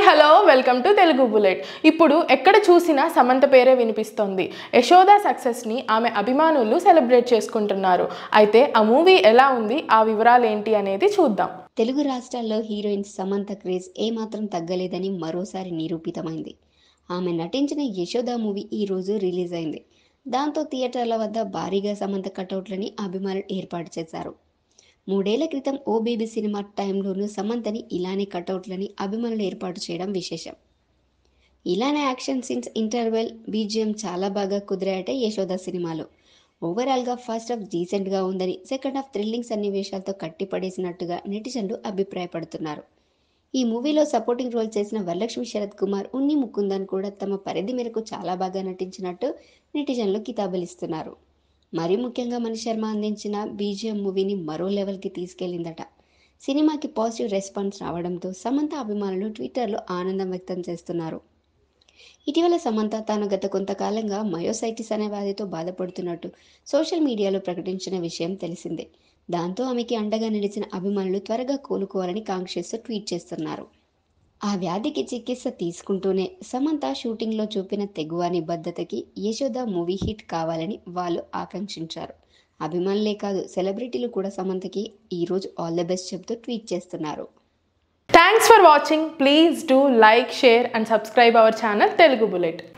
hello welcome to Telugu bullet ఇప్పుడు ఎక్కడ చూసినా సమంత పేరే వినిపిస్తోంది యశోద సక్సెస్ని ఆమె అభిమానులు సెలబ్రేట్ చేసుకుంటున్నారు అయితే ఆ మూవీ ఎలా ఉంది ఆ వివరాలు ఏంటి అనేది చూద్దాం తెలుగు రాష్ట్రాల్లో హీరోయిన్ సమంత క్రేజ్ ఏమాత్రం తగ్గలేదని మరోసారి నిరూపితమైంది ఆమె నటించిన యశోద మూవీ ఈ రోజు రిలీజ్ అయింది దాంతో థియేటర్ల వద్ద భారీగా సమంత కటౌట్లని అభిమానులు ఏర్పాటు చేశారు మూడేళ్ల క్రితం ఓ బేబీ సినిమా టైంలోనూ సమంతని ఇలానే కటౌట్లని అభిమానులు ఏర్పాటు చేయడం విశేషం ఇలానే యాక్షన్ సీన్స్ ఇంటర్వెల్ బీజిఎం చాలా బాగా కుదిరాయట యశోద సినిమాలో ఓవరాల్గా ఫస్ట్ హాఫ్ డీసెంట్గా ఉందని సెకండ్ హాఫ్ థ్రిల్లింగ్ సన్నివేశాలతో కట్టిపడేసినట్టుగా నెటిజన్లు అభిప్రాయపడుతున్నారు ఈ మూవీలో సపోర్టింగ్ రోల్ చేసిన వరలక్ష్మి శరత్ కుమార్ ఉన్ని ముకుందన్ కూడా తమ పరిధి మేరకు చాలా బాగా నటించినట్టు నెటిజన్లు కితాబులిస్తున్నారు మరీ ముఖ్యంగా మణి శర్మ అందించిన బీజిఎం మూవీని మరో లెవెల్కి తీసుకెళ్లిందట సినిమాకి పాజిటివ్ రెస్పాన్స్ రావడంతో సమంత అభిమానులు ట్విట్టర్లో ఆనందం వ్యక్తం చేస్తున్నారు ఇటీవల సమంత తాను గత కొంతకాలంగా మయోసైటిస్ అనే వ్యాధితో బాధపడుతున్నట్టు సోషల్ మీడియాలో ప్రకటించిన విషయం తెలిసిందే దాంతో ఆమెకి అండగా నిలిచిన అభిమానులు త్వరగా కోలుకోవాలని కాంక్షిస్తూ ట్వీట్ చేస్తున్నారు ఆ వ్యాధికి చికిత్స తీసుకుంటూనే సమంత షూటింగ్లో చూపిన తెగువ నిబద్ధతకి యశోద మూవీ హిట్ కావాలని వాళ్ళు ఆకాంక్షించారు అభిమానులే కాదు సెలబ్రిటీలు కూడా సమంతకి ఈరోజు ఆల్ ద బెస్ట్ చెప్తూ ట్వీట్ చేస్తున్నారు thanks for watching please do like share and subscribe our channel Telugu bullet